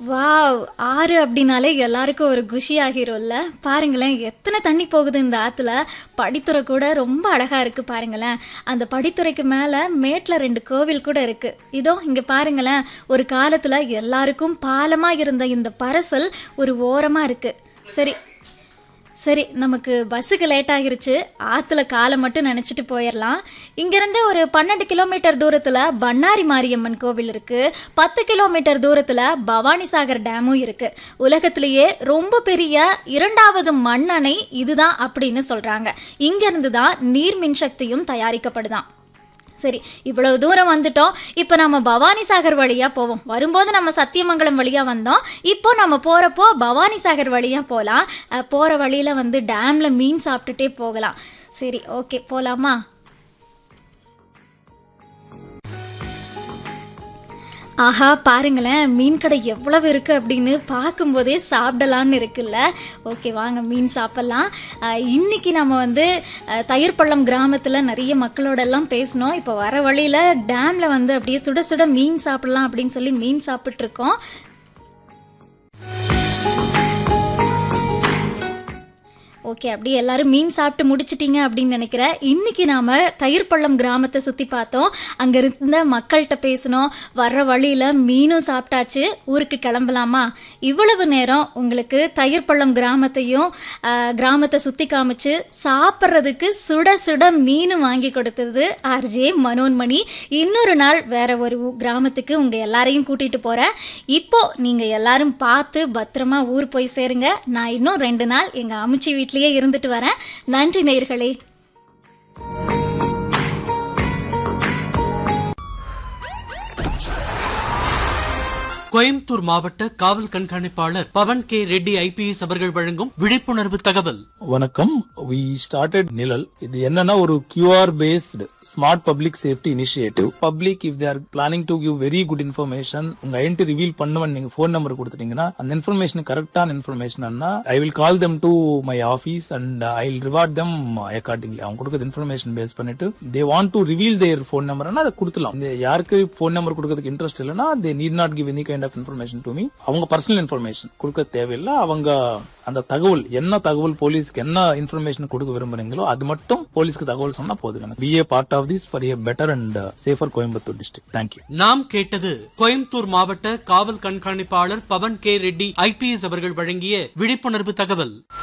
wow ஆறு அப்படின்னாலே எல்லாருக்கும் ஒரு குஷி ஆகிரும்ல பாருங்களேன் எத்தனை தண்ணி போகுது இந்த ஆற்றுல படித்துறை கூட ரொம்ப அழகா இருக்கு பாருங்களேன் அந்த படித்துறைக்கு மேலே மேட்டில் ரெண்டு கோவில் கூட இருக்கு இதோ இங்கே பாருங்களேன் ஒரு காலத்தில் எல்லாருக்கும் பாலமாக இருந்த இந்த பரசல் ஒரு ஓரமாக இருக்கு சரி சரி நமக்கு பஸ்ஸுக்கு லேட் ஆகிருச்சு ஆற்றுல காலை மட்டும் நினச்சிட்டு போயிடலாம் இங்கேருந்து ஒரு பன்னெண்டு கிலோமீட்டர் தூரத்தில் பண்ணாரி மாரியம்மன் கோவில் இருக்குது பத்து கிலோமீட்டர் தூரத்தில் பவானிசாகர் டேமும் இருக்குது உலகத்திலேயே ரொம்ப பெரிய இரண்டாவது மண்ணணை இதுதான் அப்படின்னு சொல்கிறாங்க இங்கேருந்து தான் நீர் மின்சக்தியும் தயாரிக்கப்படுதாம் சரி இவ்வளவு தூரம் வந்துட்டோம் இப்போ நம்ம பவானி சாகர் வழியா போவோம் வரும்போது நம்ம சத்தியமங்கலம் வழியா வந்தோம் இப்போ நம்ம போறப்போ பவானி சாகர் வழியா போகலாம் அஹ், போற வழியில வந்து டேம்ல மீன் சாப்பிட்டுட்டே போகலாம் சரி ஓகே போலாமா ஆஹா பாருங்களேன் மீன் கடை எவ்வளவு இருக்கு அப்படின்னு பார்க்கும்போதே சாப்பிடலான்னு இருக்குல்ல ஓகே வாங்க மீன் சாப்பிட்லாம் அஹ், இன்னைக்கு நம்ம வந்து அஹ், தயிர்பள்ளம் கிராமத்தில் நிறைய மக்களோட எல்லாம் பேசினோம் இப்போ வர வழியில டேம்ல வந்து அப்படியே சுட சுட மீன் சாப்பிடலாம் அப்படின்னு சொல்லி மீன் சாப்பிட்டு இருக்கோம் ஓகே அப்படியே எல்லாரும் மீன் சாப்பிட்டு முடிச்சிட்டீங்க அப்படின்னு நினைக்கிறேன் இன்னைக்கு நாம தயிர்பள்ளம் கிராமத்தை சுத்தி பார்த்தோம் அங்க இருந்த மக்கள்கிட்ட பேசணும் வர்ற வழியில மீனும் சாப்பிட்டாச்சு ஊருக்கு கிளம்பலாமா இவ்வளவு நேரம் உங்களுக்கு தயிர்பள்ளம் கிராமத்தையும் ஆஹ், கிராமத்தை சுத்தி காமிச்சு சாப்பிட்றதுக்கு சுட சுட மீனும் வாங்கி கொடுத்தது ஆர்ஜே மனோன்மணி இன்னொரு நாள் வேற ஒரு ஊ- கிராமத்துக்கு உங்க எல்லாரையும் கூட்டிட்டு போறேன் இப்போ நீங்க எல்லாரும் பார்த்து பத்திரமா ஊர் போய் சேருங்க நான் இன்னும் ரெண்டு நாள் எங்க அமிச்சி வீட்லயே இருந்துட்டு வரேன் நன்றி நேயர்களே கோயம்புத்தூர் மாவட்ட காவல் கண்காணிப்பாளர் பவன் கே ரெட்டி ஐபிஎஸ் அவர்கள் வழங்கும் விழிப்புணர்வு தகவல் வணக்கம் வி ஸ்டார்டட் நிழல் இது என்னன்னா ஒரு QR based smart public safety initiative public if they're planning to give very good information உங்க ஐடென்டி ரிவீல் பண்ணுவன் நீங்க ஃபோன் நம்பர் கொடுத்துட்டீங்கன்னா அந்த இன்ஃபர்மேஷன் கரெக்டான information I will call them to my office and I will reward them accordingly அவங்க கொடுக்குற information base பண்ணிட்டு they want to reveal their phone நம்பர்னா அதை கொடுத்துலாம் இந்த யாருக்கு ஃபோன் நம்பர் கொடுக்கறதுக்கு இன்ட்ரெஸ்ட் இல்லைன்னா they need not give any kind of information to me அவங்க பர்சனல் இன்ஃபர்மேஷன் கொடுக்க தேவையில்லை அவங்க அந்த தகவல் என்ன தகவல் போலீஸ்க்கு என்ன இன்ஃபர்மேஷன் கொடுக்க விரும்புறீங்களோ அது மட்டும் போலீஸ்க்கு தகவல் சொன்னா போதும் be a part of this for a better and safer Coimbatore district thank you நாம் கேட்டது கோயம்புத்தூர் மாவட்ட காவல் கண்காணிப்பாளர் பவன் கே ரெட்டி ஐபிஎஸ் அவர்கள் வழங்கிய விழிப்புணர்வு தகவல்